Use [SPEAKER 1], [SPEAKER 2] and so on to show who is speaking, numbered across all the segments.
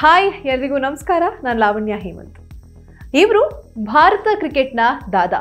[SPEAKER 1] hi ಎಲ್ರಿಗೂ ನಮಸ್ಕಾರ ನಾನು ಲಾವಣ್ಯ ಹೇಮಂತ್ ಇವರು ಭಾರತ ಕ್ರಿಕೆಟ್ನ ದಾದಾ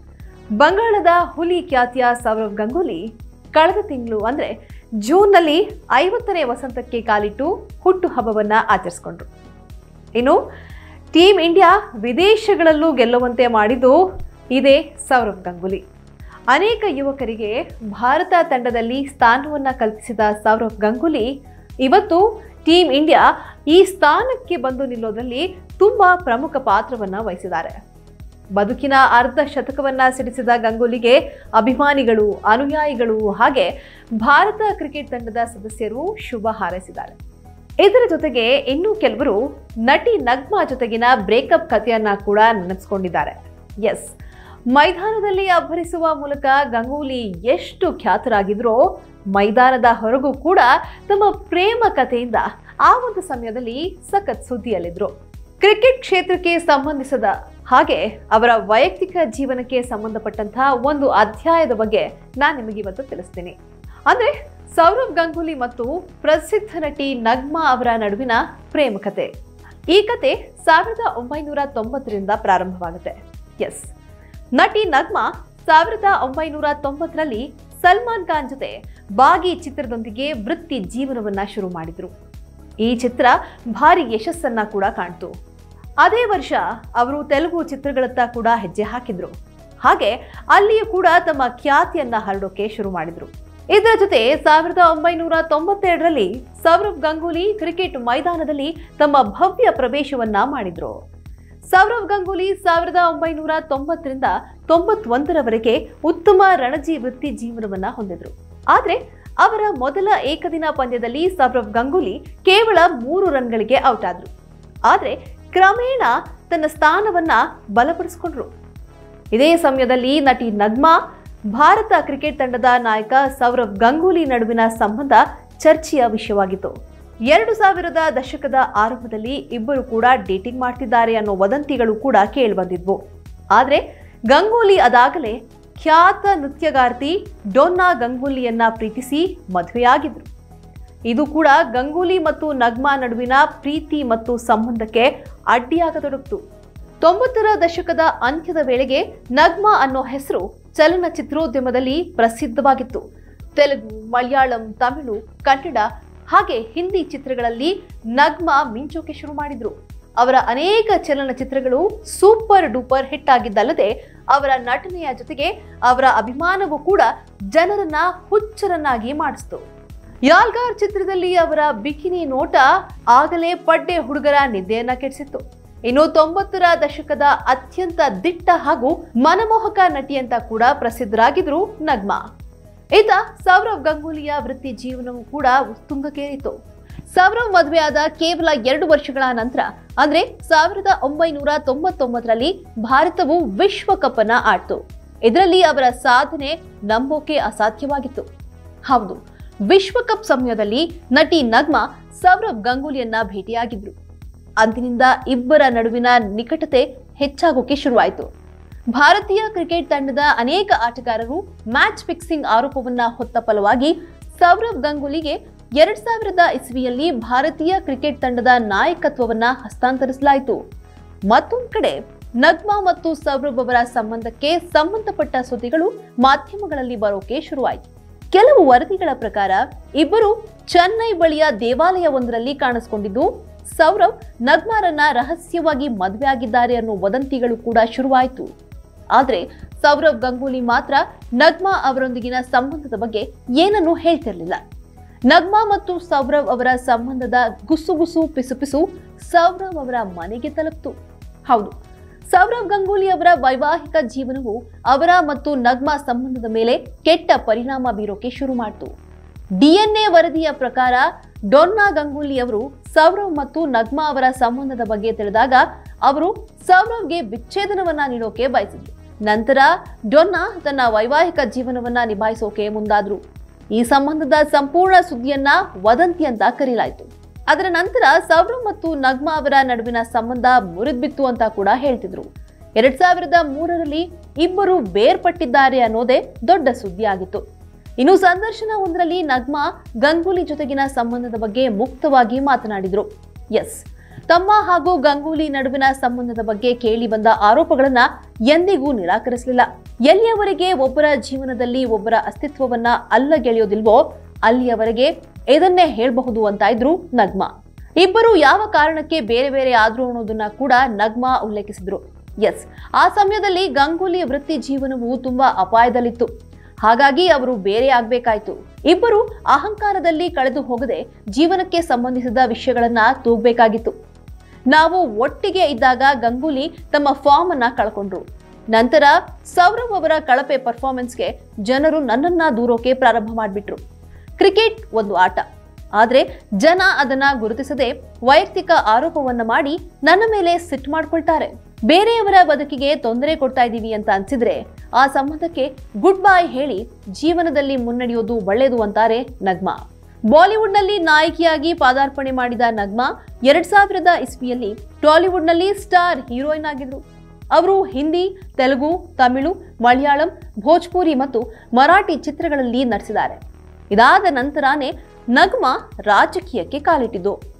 [SPEAKER 1] ಬಂಗಾಳದ ಹುಲಿ ಖ್ಯಾತಿಯ ಸೌರವ್ ಗಂಗೂಲಿ ಕಳೆದ ತಿಂಗಳು ಅಂದರೆ ಜೂನ್ನಲ್ಲಿ ಐವತ್ತನೇ ವಸಂತಕ್ಕೆ ಕಾಲಿಟ್ಟು ಹುಟ್ಟುಹಬ್ಬವನ್ನು ಆಚರಿಸ್ಕೊಂಡ್ರು ಇನ್ನು ಟೀಮ್ ಇಂಡಿಯಾ ವಿದೇಶಗಳಲ್ಲೂ ಗೆಲ್ಲುವಂತೆ ಮಾಡಿದ್ದು ಇದೇ ಸೌರವ್ ಗಂಗೂಲಿ ಅನೇಕ ಯುವಕರಿಗೆ ಭಾರತ ತಂಡದಲ್ಲಿ ಸ್ಥಾನವನ್ನು ಕಲ್ಪಿಸಿದ ಸೌರವ್ ಗಂಗೂಲಿ ಇವತ್ತು ಟೀಮ್ ಇಂಡಿಯಾ ಈ ಸ್ಥಾನಕ್ಕೆ ಬಂದು ನಿಲ್ಲೋದ್ರಲ್ಲಿ ತುಂಬಾ ಪ್ರಮುಖ ಪಾತ್ರವನ್ನ ವಹಿಸಿದ್ದಾರೆ ಬದುಕಿನ ಅರ್ಧ ಶತಕವನ್ನ ಸಿಡಿಸಿದ ಗಂಗೂಲಿಗೆ ಅಭಿಮಾನಿಗಳು ಅನುಯಾಯಿಗಳು ಹಾಗೆ ಭಾರತ ಕ್ರಿಕೆಟ್ ತಂಡದ ಸದಸ್ಯರು ಶುಭ ಹಾರೈಸಿದ್ದಾರೆ ಇದರ ಜೊತೆಗೆ ಇನ್ನೂ ಕೆಲವರು ನಟಿ ನಗ್ಮಾ ಜೊತೆಗಿನ ಬ್ರೇಕಪ್ ಕಥೆಯನ್ನ ಕೂಡ ನೆನೆಸ್ಕೊಂಡಿದ್ದಾರೆ ಎಸ್ ಮೈದಾನದಲ್ಲಿ ಅಬ್ಬರಿಸುವ ಮೂಲಕ ಗಂಗೂಲಿ ಎಷ್ಟು ಖ್ಯಾತರಾಗಿದ್ರೋ ಮೈದಾನದ ಹೊರಗೂ ಕೂಡ ತಮ್ಮ ಪ್ರೇಮ ಕಥೆಯಿಂದ ಆ ಒಂದು ಸಮಯದಲ್ಲಿ ಸಖತ್ ಸುದ್ದಿಯಲ್ಲಿದ್ರು ಕ್ರಿಕೆಟ್ ಕ್ಷೇತ್ರಕ್ಕೆ ಸಂಬಂಧಿಸಿದ ಹಾಗೆ ಅವರ ವೈಯಕ್ತಿಕ ಜೀವನಕ್ಕೆ ಸಂಬಂಧಪಟ್ಟಂತಹ ಒಂದು ಅಧ್ಯಾಯದ ಬಗ್ಗೆ ನಾನು ನಿಮಗೆ ಇವತ್ತು ತಿಳಿಸ್ತೀನಿ ಅಂದ್ರೆ ಸೌರವ್ ಗಂಗೂಲಿ ಮತ್ತು ಪ್ರಸಿದ್ಧ ನಟಿ ನಗ್ಮಾ ಅವರ ನಡುವಿನ ಪ್ರೇಮ ಕತೆ ಈ ಕತೆ ಸಾವಿರದ ಒಂಬೈನೂರ ತೊಂಬತ್ತರಿಂದ ಪ್ರಾರಂಭವಾಗುತ್ತೆ ಎಸ್ ನಟಿ ನಗ್ಮಾ ಸಾವಿರದ ಒಂಬೈನೂರ ತೊಂಬತ್ತರಲ್ಲಿ ಸಲ್ಮಾನ್ ಖಾನ್ ಜೊತೆ ಬಾಗಿ ಚಿತ್ರದೊಂದಿಗೆ ವೃತ್ತಿ ಜೀವನವನ್ನ ಶುರು ಮಾಡಿದ್ರು ಈ ಚಿತ್ರ ಭಾರಿ ಯಶಸ್ಸನ್ನ ಕೂಡ ಕಾಣ್ತು ಅದೇ ವರ್ಷ ಅವರು ತೆಲುಗು ಚಿತ್ರಗಳತ್ತ ಕೂಡ ಹೆಜ್ಜೆ ಹಾಕಿದ್ರು ಹಾಗೆ ಅಲ್ಲಿಯೂ ಕೂಡ ತಮ್ಮ ಖ್ಯಾತಿಯನ್ನ ಹರಡೋಕೆ ಶುರು ಮಾಡಿದ್ರು ಇದರ ಜೊತೆ ಸಾವಿರದ ಒಂಬೈನೂರ ತೊಂಬತ್ತೆರಡರಲ್ಲಿ ಸೌರವ್ ಗಂಗೂಲಿ ಕ್ರಿಕೆಟ್ ಮೈದಾನದಲ್ಲಿ ತಮ್ಮ ಭವ್ಯ ಪ್ರವೇಶವನ್ನ ಮಾಡಿದ್ರು ಸೌರವ್ ಗಂಗೂಲಿ ಸಾವಿರದ ಒಂಬೈನೂರ ತೊಂಬತ್ತರಿಂದ ತೊಂಬತ್ತೊಂದರವರೆಗೆ ಉತ್ತಮ ರಣಜಿ ವೃತ್ತಿ ಜೀವನವನ್ನ ಹೊಂದಿದ್ರು ಆದ್ರೆ ಅವರ ಮೊದಲ ಏಕದಿನ ಪಂದ್ಯದಲ್ಲಿ ಸೌರವ್ ಗಂಗೂಲಿ ಕೇವಲ ಮೂರು ರನ್ಗಳಿಗೆ ಔಟ್ ಆದ್ರು ಆದ್ರೆ ಕ್ರಮೇಣ ತನ್ನ ಸ್ಥಾನವನ್ನ ಬಲಪಡಿಸಿಕೊಂಡ್ರು ಇದೇ ಸಮಯದಲ್ಲಿ ನಟಿ ನಗ್ಮಾ ಭಾರತ ಕ್ರಿಕೆಟ್ ತಂಡದ ನಾಯಕ ಸೌರವ್ ಗಂಗೂಲಿ ನಡುವಿನ ಸಂಬಂಧ ಚರ್ಚೆಯ ವಿಷಯವಾಗಿತ್ತು ಎರಡು ಸಾವಿರದ ದಶಕದ ಆರಂಭದಲ್ಲಿ ಇಬ್ಬರು ಕೂಡ ಡೇಟಿಂಗ್ ಮಾಡ್ತಿದ್ದಾರೆ ಅನ್ನೋ ವದಂತಿಗಳು ಕೂಡ ಕೇಳಿಬಂದಿದ್ವು ಆದ್ರೆ ಗಂಗೂಲಿ ಅದಾಗಲೇ ಖ್ಯಾತ ನೃತ್ಯಗಾರ್ತಿ ಡೊನ್ನಾ ಗಂಗೂಲಿಯನ್ನ ಪ್ರೀತಿಸಿ ಮದುವೆಯಾಗಿದ್ರು ಇದು ಕೂಡ ಗಂಗೂಲಿ ಮತ್ತು ನಗ್ಮಾ ನಡುವಿನ ಪ್ರೀತಿ ಮತ್ತು ಸಂಬಂಧಕ್ಕೆ ಅಡ್ಡಿಯಾಗತೊಡಗಿತು ತೊಂಬತ್ತರ ದಶಕದ ಅಂತ್ಯದ ವೇಳೆಗೆ ನಗ್ಮಾ ಅನ್ನೋ ಹೆಸರು ಚಲನಚಿತ್ರೋದ್ಯಮದಲ್ಲಿ ಪ್ರಸಿದ್ಧವಾಗಿತ್ತು ತೆಲುಗು ಮಲಯಾಳಂ ತಮಿಳು ಕನ್ನಡ ಹಾಗೆ ಹಿಂದಿ ಚಿತ್ರಗಳಲ್ಲಿ ನಗ್ಮಾ ಮಿಂಚೋಕೆ ಶುರು ಮಾಡಿದ್ರು ಅವರ ಅನೇಕ ಚಲನಚಿತ್ರಗಳು ಸೂಪರ್ ಡೂಪರ್ ಹಿಟ್ ಆಗಿದ್ದಲ್ಲದೆ ಅವರ ನಟನೆಯ ಜೊತೆಗೆ ಅವರ ಅಭಿಮಾನವೂ ಕೂಡ ಜನರನ್ನ ಹುಚ್ಚರನ್ನಾಗಿ ಮಾಡಿಸ್ತು ಯಾಲ್ಗಾರ್ ಚಿತ್ರದಲ್ಲಿ ಅವರ ಬಿಕಿನಿ ನೋಟ ಆಗಲೇ ಪಡ್ಡೆ ಹುಡುಗರ ನಿದ್ದೆಯನ್ನ ಕೆಡಿಸಿತ್ತು ಇನ್ನು ತೊಂಬತ್ತರ ದಶಕದ ಅತ್ಯಂತ ದಿಟ್ಟ ಹಾಗೂ ಮನಮೋಹಕ ನಟಿ ಅಂತ ಕೂಡ ಪ್ರಸಿದ್ಧರಾಗಿದ್ರು ನಗ್ಮಾ ಈತ ಸೌರವ್ ಗಂಗೂಲಿಯ ವೃತ್ತಿ ಜೀವನವೂ ಕೂಡ ಉತ್ತುಂಗಕ್ಕೇರಿತು ಸೌರವ್ ಮದುವೆಯಾದ ಕೇವಲ ಎರಡು ವರ್ಷಗಳ ನಂತರ ಅಂದ್ರೆ ಸಾವಿರದ ಒಂಬೈನೂರ ತೊಂಬತ್ತೊಂಬತ್ತರಲ್ಲಿ ಭಾರತವು ವಿಶ್ವಕಪ್ ಅನ್ನ ಆಡ್ತು ಇದರಲ್ಲಿ ಅವರ ಸಾಧನೆ ನಂಬೋಕೆ ಅಸಾಧ್ಯವಾಗಿತ್ತು ಹೌದು ವಿಶ್ವಕಪ್ ಸಮಯದಲ್ಲಿ ನಟಿ ನಗ್ಮಾ ಸೌರವ್ ಗಂಗೂಲಿಯನ್ನ ಭೇಟಿಯಾಗಿದ್ರು ಅಂದಿನಿಂದ ಇಬ್ಬರ ನಡುವಿನ ನಿಕಟತೆ ಹೆಚ್ಚಾಗೋಕೆ ಶುರುವಾಯಿತು ಭಾರತೀಯ ಕ್ರಿಕೆಟ್ ತಂಡದ ಅನೇಕ ಆಟಗಾರರು ಮ್ಯಾಚ್ ಫಿಕ್ಸಿಂಗ್ ಆರೋಪವನ್ನ ಹೊತ್ತ ಫಲವಾಗಿ ಸೌರವ್ ಗಂಗೂಲಿಗೆ ಎರಡ್ ಸಾವಿರದ ಇಸ್ವಿಯಲ್ಲಿ ಭಾರತೀಯ ಕ್ರಿಕೆಟ್ ತಂಡದ ನಾಯಕತ್ವವನ್ನ ಹಸ್ತಾಂತರಿಸಲಾಯಿತು ಮತ್ತೊಂದು ಕಡೆ ನಗ್ಮಾ ಮತ್ತು ಸೌರವ್ ಅವರ ಸಂಬಂಧಕ್ಕೆ ಸಂಬಂಧಪಟ್ಟ ಸುದ್ದಿಗಳು ಮಾಧ್ಯಮಗಳಲ್ಲಿ ಬರೋಕೆ ಶುರುವಾಯಿತು ಕೆಲವು ವರದಿಗಳ ಪ್ರಕಾರ ಇಬ್ಬರು ಚೆನ್ನೈ ಬಳಿಯ ದೇವಾಲಯವೊಂದರಲ್ಲಿ ಕಾಣಿಸಿಕೊಂಡಿದ್ದು ಸೌರವ್ ನಗ್ಮಾರನ್ನ ರಹಸ್ಯವಾಗಿ ಮದುವೆ ಆಗಿದ್ದಾರೆ ಅನ್ನೋ ವದಂತಿಗಳು ಕೂಡ ಶುರುವಾಯಿತು ಆದ್ರೆ ಸೌರವ್ ಗಂಗೂಲಿ ಮಾತ್ರ ನಗ್ಮಾ ಅವರೊಂದಿಗಿನ ಸಂಬಂಧದ ಬಗ್ಗೆ ಏನನ್ನೂ ಹೇಳ್ತಿರ್ಲಿಲ್ಲ ನಗ್ಮಾ ಮತ್ತು ಸೌರವ್ ಅವರ ಸಂಬಂಧದ ಗುಸುಗುಸು ಪಿಸುಪಿಸು ಸೌರವ್ ಅವರ ಮನೆಗೆ ತಲುಪಿತು ಹೌದು ಸೌರವ್ ಗಂಗೂಲಿ ಅವರ ವೈವಾಹಿಕ ಜೀವನವು ಅವರ ಮತ್ತು ನಗ್ಮಾ ಸಂಬಂಧದ ಮೇಲೆ ಕೆಟ್ಟ ಪರಿಣಾಮ ಬೀರೋಕೆ ಶುರು ಮಾಡಿತು ಡಿಎನ್ಎ ವರದಿಯ ಪ್ರಕಾರ ಡೊನ್ನಾ ಗಂಗೂಲಿ ಅವರು ಸೌರವ್ ಮತ್ತು ನಗ್ಮಾ ಅವರ ಸಂಬಂಧದ ಬಗ್ಗೆ ತಿಳಿದಾಗ ಅವರು ಸೌರವ್ಗೆ ವಿಚ್ಛೇದನವನ್ನ ನೀಡೋಕೆ ಬಯಸಿದ್ರು ನಂತರ ಡೊನ್ನಾ ತನ್ನ ವೈವಾಹಿಕ ಜೀವನವನ್ನ ನಿಭಾಯಿಸೋಕೆ ಮುಂದಾದ್ರು ಈ ಸಂಬಂಧದ ಸಂಪೂರ್ಣ ಸುದ್ದಿಯನ್ನ ವದಂತಿ ಅಂತ ಕರೆಯಲಾಯಿತು ಅದರ ನಂತರ ಸೌರವ್ ಮತ್ತು ನಗ್ಮಾ ಅವರ ನಡುವಿನ ಸಂಬಂಧ ಮುರಿದ್ಬಿತ್ತು ಅಂತ ಕೂಡ ಹೇಳ್ತಿದ್ರು ಎರಡ್ ಸಾವಿರದ ಮೂರರಲ್ಲಿ ಇಬ್ಬರು ಬೇರ್ಪಟ್ಟಿದ್ದಾರೆ ಅನ್ನೋದೇ ದೊಡ್ಡ ಸುದ್ದಿಯಾಗಿತ್ತು ಇನ್ನು ಸಂದರ್ಶನ ಒಂದರಲ್ಲಿ ನಗ್ಮಾ ಗಂಗೂಲಿ ಜೊತೆಗಿನ ಸಂಬಂಧದ ಬಗ್ಗೆ ಮುಕ್ತವಾಗಿ ಮಾತನಾಡಿದ್ರು ಎಸ್ ತಮ್ಮ ಹಾಗೂ ಗಂಗೂಲಿ ನಡುವಿನ ಸಂಬಂಧದ ಬಗ್ಗೆ ಕೇಳಿ ಬಂದ ಆರೋಪಗಳನ್ನ ಎಂದಿಗೂ ನಿರಾಕರಿಸಲಿಲ್ಲ ಎಲ್ಲಿಯವರೆಗೆ ಒಬ್ಬರ ಜೀವನದಲ್ಲಿ ಒಬ್ಬರ ಅಸ್ತಿತ್ವವನ್ನ ಅಲ್ಲಗೆಳೆಯೋದಿಲ್ವೋ ಅಲ್ಲಿಯವರೆಗೆ ಇದನ್ನೇ ಹೇಳಬಹುದು ಅಂತ ಇದ್ರು ನಗ್ಮಾ ಇಬ್ಬರು ಯಾವ ಕಾರಣಕ್ಕೆ ಬೇರೆ ಬೇರೆ ಆದ್ರು ಅನ್ನೋದನ್ನ ಕೂಡ ನಗ್ಮಾ ಉಲ್ಲೇಖಿಸಿದ್ರು ಎಸ್ ಆ ಸಮಯದಲ್ಲಿ ಗಂಗೂಲಿ ವೃತ್ತಿ ಜೀವನವು ತುಂಬಾ ಅಪಾಯದಲ್ಲಿತ್ತು ಹಾಗಾಗಿ ಅವರು ಬೇರೆ ಆಗ್ಬೇಕಾಯ್ತು ಇಬ್ಬರು ಅಹಂಕಾರದಲ್ಲಿ ಕಳೆದು ಹೋಗದೆ ಜೀವನಕ್ಕೆ ಸಂಬಂಧಿಸಿದ ವಿಷಯಗಳನ್ನ ತೂಗಬೇಕಾಗಿತ್ತು ನಾವು ಒಟ್ಟಿಗೆ ಇದ್ದಾಗ ಗಂಗೂಲಿ ತಮ್ಮ ಫಾರ್ಮ್ ಅನ್ನ ಕಳ್ಕೊಂಡ್ರು ನಂತರ ಸೌರವ್ ಅವರ ಕಳಪೆ ಪರ್ಫಾರ್ಮೆನ್ಸ್ಗೆ ಜನರು ನನ್ನನ್ನ ದೂರೋಕೆ ಪ್ರಾರಂಭ ಮಾಡಿಬಿಟ್ರು ಕ್ರಿಕೆಟ್ ಒಂದು ಆಟ ಆದ್ರೆ ಜನ ಅದನ್ನ ಗುರುತಿಸದೆ ವೈಯಕ್ತಿಕ ಆರೋಪವನ್ನ ಮಾಡಿ ನನ್ನ ಮೇಲೆ ಸಿಟ್ಟು ಮಾಡ್ಕೊಳ್ತಾರೆ ಬೇರೆಯವರ ಬದುಕಿಗೆ ತೊಂದರೆ ಕೊಡ್ತಾ ಇದ್ದೀವಿ ಅಂತ ಅನ್ಸಿದ್ರೆ ಆ ಸಂಬಂಧಕ್ಕೆ ಗುಡ್ ಬೈ ಹೇಳಿ ಜೀವನದಲ್ಲಿ ಮುನ್ನಡೆಯೋದು ಒಳ್ಳೆಯದು ಅಂತಾರೆ ನಗ್ಮಾ ಬಾಲಿವುಡ್ನಲ್ಲಿ ನಾಯಕಿಯಾಗಿ ಪಾದಾರ್ಪಣೆ ಮಾಡಿದ ನಗ್ಮಾ ಎರಡ್ ಸಾವಿರದ ಇಸ್ವಿಯಲ್ಲಿ ಟಾಲಿವುಡ್ನಲ್ಲಿ ಸ್ಟಾರ್ ಹೀರೋಯಿನ್ ಆಗಿದ್ರು ಅವರು ಹಿಂದಿ ತೆಲುಗು ತಮಿಳು ಮಲಯಾಳಂ ಭೋಜ್ಪುರಿ ಮತ್ತು ಮರಾಠಿ ಚಿತ್ರಗಳಲ್ಲಿ ನಟಿಸಿದ್ದಾರೆ ಇದಾದ ನಂತರನೇ ನಗ್ಮಾ ರಾಜಕೀಯಕ್ಕೆ ಕಾಲಿಟ್ಟಿದ್ದು